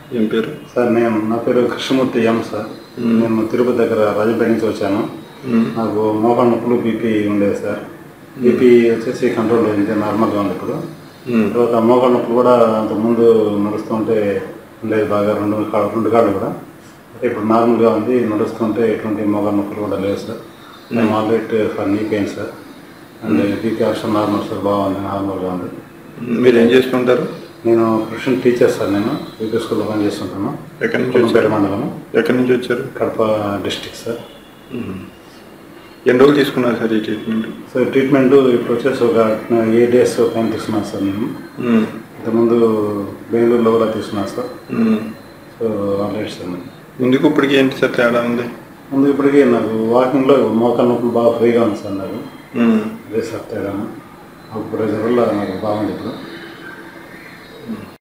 ఏం పేరు సార్ నేను నా పేరు కృష్ణమూర్తి ఎం సార్ నేను తిరుపతి దగ్గర రాజపేట నుంచి వచ్చాను మ్మ్. నాకు మోకాళ్ళ నొప్పులు బీపీ ఉండేది సార్ బీపీ వచ్చేసి కంట్రోల్ అయింది నార్మల్గా ఉంది ఇప్పుడు మ్మ్. తర్వాత మోకాళ్ళ నొప్పులు కూడా అంతకుముందు నడుస్తుంటే ఉండేది బాగా రెండు కాళ్ళు రెండు కాళ్ళు కూడా ఇప్పుడు నార్మల్గా ఉంది నడుస్తుంటే ఎటువంటి మోకాళ్ళ నొప్పులు కూడా లేవు సార్ నేను already for knee pain sir and BP option normal sir బాగుంది నార్మల్గా ఉంది మీరు ఏం చేస్తుంటారు నేను ప్రొఫెషన్ టీచర్ సార్ నేను బీపీ స్కూల్లో పనిచేస్తుంటాను ఎక్కడి నుంచి కుటుంబపేట వచ్చారు మండలం ఎక్కడి నుంచి వచ్చారు కడప డిస్టిక్ సార్ మ్మ్. ఎన్ని రోజులు తీసుకున్నారు సార్ ఈ ట్రీట్మెంట్ సో ట్రీట్మెంట్ ఇప్పుడు వచ్చేసి ఒక ఎయిట్ డేస్ పైన తీసుకున్నాను సార్ నేను మ్మ్. ఇంతకుముందు బెంగళూరులో కూడా తీసుకున్నాను సార్ మ్మ్. సో ఆల్రెడీ సార్ నేను ముందుకు ఇప్పటికి ఏంటి సార్ తేడా ఉంది ముందు ఇప్పటికీ నాకు వాకింగ్లో మోకాళ్ళ నొప్పులు బాగా ఫ్రీగా ఉంది సార్ నాకు మ్మ్. అదే సార్ తేడా అప్పుడు వల్ల నాకు బాగుంది ఇప్పుడు